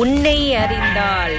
உன்னை அறிந்தால்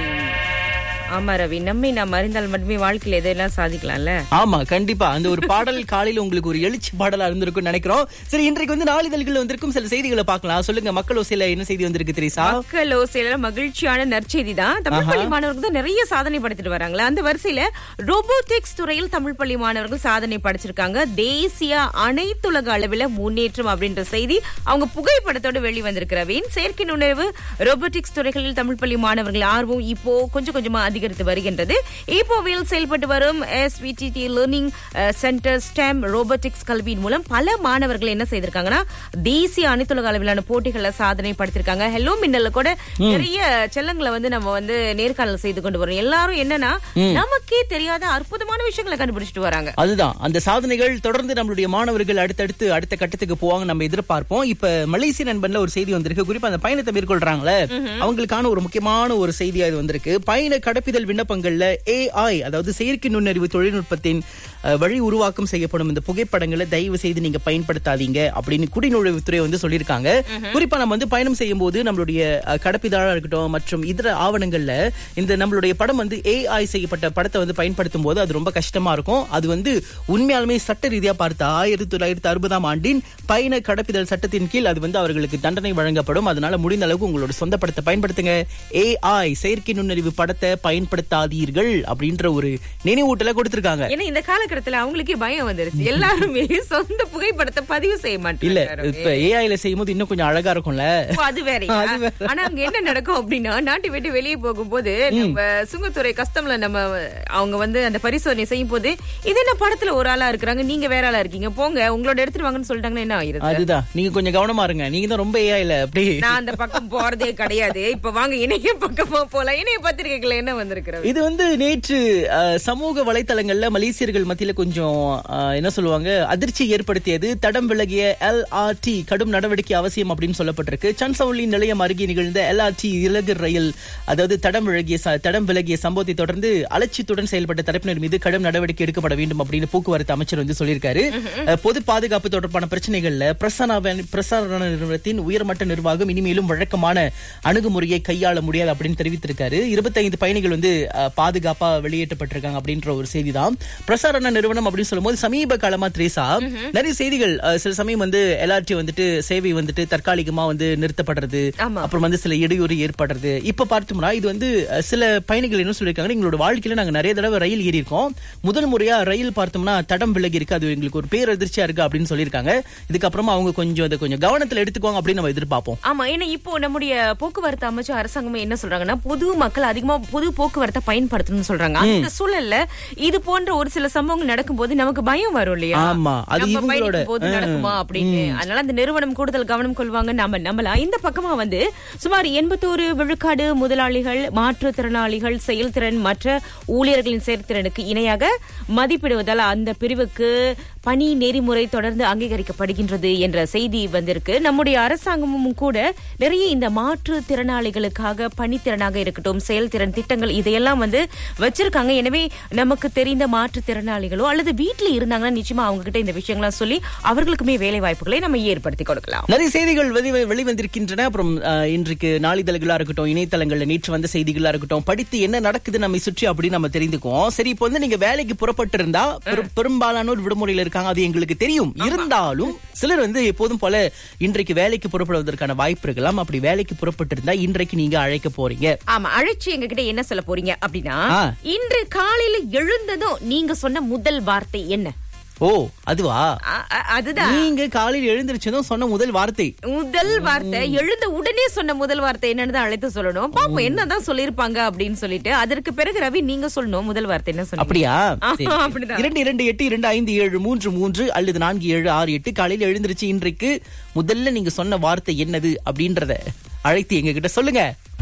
ஆமா ரவி நம்மை நாம் அறிந்தால் மட்டுமே வாழ்க்கையில எதெல்லாம் சாதிக்கலாம்ல ஆமா கண்டிப்பா அந்த ஒரு பாடல் காலையில உங்களுக்கு ஒரு எழுச்சி பாடலா இருந்திருக்கும் நினைக்கிறோம் சரி இன்றைக்கு வந்து நாளிதழ்கள் வந்திருக்கும் சில செய்திகளை பார்க்கலாம் சொல்லுங்க மக்கள் ஓசையில என்ன செய்தி வந்திருக்கு தெரியுசா மக்கள் ஓசையில மகிழ்ச்சியான நற்செய்தி தான் தமிழ் பள்ளி மாணவர்கள் தான் நிறைய சாதனை படைத்துட்டு வராங்களா அந்த வரிசையில ரோபோட்டிக்ஸ் துறையில் தமிழ் பள்ளி மாணவர்கள் சாதனை படைச்சிருக்காங்க தேசிய அனைத்துலக அளவில் முன்னேற்றம் அப்படின்ற செய்தி அவங்க புகைப்படத்தோடு வெளிவந்திருக்கு ரவீன் செயற்கை நுண்ணறிவு ரோபோட்டிக்ஸ் துறைகளில் தமிழ் பள்ளி மாணவர்கள் ஆர்வம் இப்போ கொஞ்சம் கொஞ்சமா அதிகரித்து வருகின்றது இப்போவில் செயல்பட்டு வரும் SVDD learning center STEM robotics கல்வியின் மூலம் பல மாணவர்கள் என்ன செய்திருக்காங்கன்னா தேசிய அனைத்துலக அளவிலான போட்டிகள்ல சாதனை படுத்திருக்காங்க ஹெலோ மின்னல்ல கூட நிறைய செல்லங்களை வந்து நம்ம வந்து நேர்காணல் செய்து கொண்டு வரோம் எல்லாரும் என்னன்னா நமக்கே தெரியாத அற்புதமான விஷயங்களை கண்டுபிடிச்சிட்டு வராங்க அதுதான் அந்த சாதனைகள் தொடர்ந்து நம்மளுடைய மாணவர்கள் அடுத்தடுத்து அடுத்த கட்டத்துக்கு போவாங்க நம்ம எதிர்பார்ப்போம் இப்ப மலேசிய நண்பன்ல ஒரு செய்தி வந்திருக்கு குறிப்பா அந்த பயணத்தை மேற்கொள்றாங்களே அவங்களுக்கான ஒரு முக்கியமான ஒரு செய்தியா இது வந்திருக்கு பயண கடப்பிதழ் விண்ணப்பங்கள்ல ஏஐ அதாவது செயற்கை நுண்ணறிவு தொழில்நுட்பத்தின் அஹ், வழி உருவாக்கம் செய்யப்படும் இந்த புகைப்படங்களை தயவு செய்து நீங்க பயன்படுத்தாதீங்க அப்படின்னு குடிநுழைவுத்துறை வந்து சொல்லியிருக்காங்க குறிப்பா நம்ம வந்து பயணம் செய்யும் போது நம்மளுடைய அஹ், கடப்பிதழா இருக்கட்டும் மற்றும் இதர ஆவணங்கள்ல இந்த நம்மளுடைய படம் வந்து ஏஐ செய்யப்பட்ட படத்தை வந்து பயன்படுத்தும் போது அது ரொம்ப கஷ்டமா இருக்கும் அது வந்து உண்மையாலுமே சட்ட ரீதியா பார்த்தா ஆயிரத்தி தொள்ளாயிரத்தி அறுபதாம் ஆண்டின் பயண கடப்பிதழ் சட்டத்தின் கீழ் அது வந்து அவர்களுக்கு தண்டனை வழங்கப்படும் அதனால முடிந்த அளவுக்கு உங்களோட சொந்த படத்தை பயன்படுத்துங்க ஏஐ செயற்கை நுண்ணறிவு படத்தை பயன்படுத்தாதீர்கள் அப்படின்ற ஒரு நினைவூட்டல கொடுத்திருக்காங்க ஏன்னா இந்த காலகட்டத்துல அவங்களுக்கே பயம் வந்துருச்சு எல்லாருமே சொந்த புகைப்படத்தை பதிவு செய்ய இல்ல மாட்டாங்க இப்ப ஏஐல செய்யும்போது இன்னும் கொஞ்சம் அழகா இருக்கும்ல ஓ, அது வேற ஆனா அங்க என்ன நடக்கும் அப்படின்னா நாட்டை விட்டு வெளியே போகும்போது நம்ம சுங்கத்துறை கஸ்டம்ல நம்ம அவங்க வந்து அந்த பரிசோதனை செய்யும் போது இது என்ன படத்துல ஒரு ஆளா இருக்கிறாங்க நீங்க வேற ஆளா இருக்கீங்க போங்க உங்களோட எடுத்துட்டு வாங்கன்னு சொல்லிட்டாங்கன்னா என்ன ஆயிருது அதுதான் நீங்க கொஞ்சம் கவனமா இருங்க நீங்க தான் ரொம்ப ஏஐல அப்படி நான் அந்த பக்கம் போறதே கிடையாது இப்ப வாங்க இணைய பக்கமா போலாம் இணைய பத்திரிகைகள் என்ன வந்திருக்கிறது இது வந்து நேற்று அஹ், சமூக வலைத்தளங்கள்ல மலேசியர்கள் மத்தியில கொஞ்சம் அஹ், என்ன சொல்லுவாங்க அதிர்ச்சி ஏற்படுத்தியது தடம் விலகிய எல்ஆர்டி கடும் நடவடிக்கை அவசியம் அப்படின்னு சொல்லப்பட்டிருக்கு சன்சவுலி நிலையம் அருகே நிகழ்ந்த எல்ஆர்டி இலகு ரயில் அதாவது தடம் விலகிய ச- தடம் விலகிய சம்பவத்தை தொடர்ந்து அலட்சியத்துடன் செயல்பட்ட தரப்பினர் மீது கடும் நடவடிக்கை எடுக்கப்பட வேண்டும் அப்படின்னு போக்குவரத்து அமைச்சர் வந்து சொல்லியிருக்காரு அஹ், பொது பாதுகாப்பு தொடர்பான பிரச்சனைகள்ல பிரசார பிரசாரண நிறுவனத்தின் உயர்மட்ட நிர்வாகம் இனிமேலும் வழக்கமான அணுகுமுறையை கையாள முடியாது அப்படின்னு தெரிவித்திருக்காரு இருபத்தைந்து பயணிகள் வந்து அஹ், பாதுகாப்பா வெளியேற்றப்பட்டிருக்காங்க அப்படின்ற ஒரு செய்திதான் பிரசாரண நிறுவனம் அப்படின்னு சொல்லும்போது சமீப காலமா திரேசா நிறைய செய்திகள் அஹ், சில சமயம் வந்து எல்ஆர்டி வந்துட்டு சேவை வந்துட்டு தற்காலிகமா வந்து நிறுத்தப்படுறது ஆமா. அப்புறம் வந்து சில இடையூறு ஏற்படுறது இப்ப பார்த்தோம்னா இது வந்து அஹ், சில பயணிகள் என்ன சொல்லியிருக்காங்க எங்களோட வாழ்க்கையில நாங்க நிறைய தடவை ரயில் ஏறி இருக்கோம் முதல் முறையா ரயில் பார்த்தோம்னா தடம் விலகி இருக்கு அது எங்களுக்கு ஒரு பேரதிர்ச்சியா இருக்கு அப்படின்னு சொல்லியிருக்காங்க இதுக்கப்புறமா அவங்க கொஞ்சம் அதை கொஞ்சம் கவனத்துல எடுத்துக்குவாங்க அப்படின்னு நம்ம எதிர்பார்ப்போம் ஆமா ஏன்னா இப்போ நம்முடைய போக்குவரத்து அமைச்சு அரசாங்கமே என்ன சொல்றாங்கன்னா பொது மக்கள் அதிகமா பொது போக்குவரத்தை பயன்படுத்தணும்னு சொல்றாங்க அந்த சூழல்ல இது போன்ற ஒரு சில சம்பவங்கள் நடக்கும்போது நமக்கு பயம் வரும் இல்லையா ஆமா, அது நம்ம இவங்களோட- பயணிக்கும் போது நடக்குமா அப்படின்னு அதனால அந்த நிறுவனம் கூடுதல் கவனம் கொள்வாங்க நம்ம நம்பலாம் இந்த பக்கமா வந்து சுமார் எண்பத்தோரு விழுக்காடு முதலாளிகள் மாற்றுத்திறனாளிகள் செயல்திறன் மற்ற ஊழியர்களின் செயல்திறனுக்கு இணையாக மதிப்பிடுவதால் அந்த பிரிவுக்கு பணி நெறிமுறை தொடர்ந்து அங்கீகரிக்கப்படுகின்றது என்ற செய்தி வந்திருக்கு நம்முடைய அரசாங்கமும் கூட நிறைய இந்த மாற்றுத்திறனாளிகளுக்காக பணித்திறனாக இருக்கட்டும் செயல்திறன் திட்டங்கள் இதையெல்லாம் வந்து வச்சிருக்காங்க எனவே நமக்கு தெரிந்த மாற்றுத்திறனாளிகளோ அல்லது வீட்டுல இருந்தாங்கன்னா நிச்சயமா அவங்க கிட்ட இந்த விஷயங்கள்லாம் சொல்லி அவர்களுக்குமே வேலை வாய்ப்புகளை நம்ம ஏற்படுத்தி கொடுக்கலாம் நிறைய செய்திகள் வெளி- வெளிவந்திருக்கின்றன அப்புறம் அஹ், இன்றைக்கு நாளிதழ்களா இருக்கட்டும் இணையதளங்கள்ல நேற்று வந்த செய்திகளா இருக்கட்டும் படித்து என்ன நடக்குது நம்மை சுற்றி அப்படின்னு நம்ம தெரிந்துக்குவோம் சரி இப்போ வந்து நீங்க வேலைக்கு புறப்பட்டு இருந்தா பெரும்- பெரும்பாலானோர் விடுமுறையில இருக்காங்க அது எங்களுக்கு தெரியும் இருந்தாலும் சிலர் வந்து எப்போதும் போல இன்றைக்கு வேலைக்கு புறப்படுவதற்கான வாய்ப்பு இருக்கலாம் அப்படி வேலைக்கு புறப்பட்டு இருந்தா இன்றைக்கு நீங்க அழைக்க போறீங்க ஆமா அழைச்சி எங்க கிட்ட என்ன சொல்ல போறீங்க அப்படின்னா ஆ. இன்று காலையில எழுந்ததும் நீங்க சொன்ன முதல் வார்த்தை என்ன ஓ அதுவா அ- அ- அதுதான் நீங்க காலையில் எழுந்திருச்சதும் சொன்ன முதல் வார்த்தை முதல் வார்த்தை எழுந்த உடனே சொன்ன முதல் வார்த்தை என்னன்னு தான் அழைத்து சொல்லணும் பாப்போம் என்னதான் சொல்லிருப்பாங்க அப்படின்னு சொல்லிட்டு அதற்கு பிறகு ரவி நீங்க சொல்லணும் முதல் வார்த்தை என்ன சொன்னீங்க அப்படியா ஆ, சரி. அப்படிதான். இரண்டு இரண்டு எட்டு இரண்டு ஐந்து ஏழு மூன்று மூன்று அல்லது நான்கு ஏழு ஆறு எட்டு காலையில எழுந்திருச்சு இன்றைக்கு முதல்ல நீங்க சொன்ன வார்த்தை என்னது அப்படின்றத அழைத்து எங்க கிட்ட சொல்லுங்க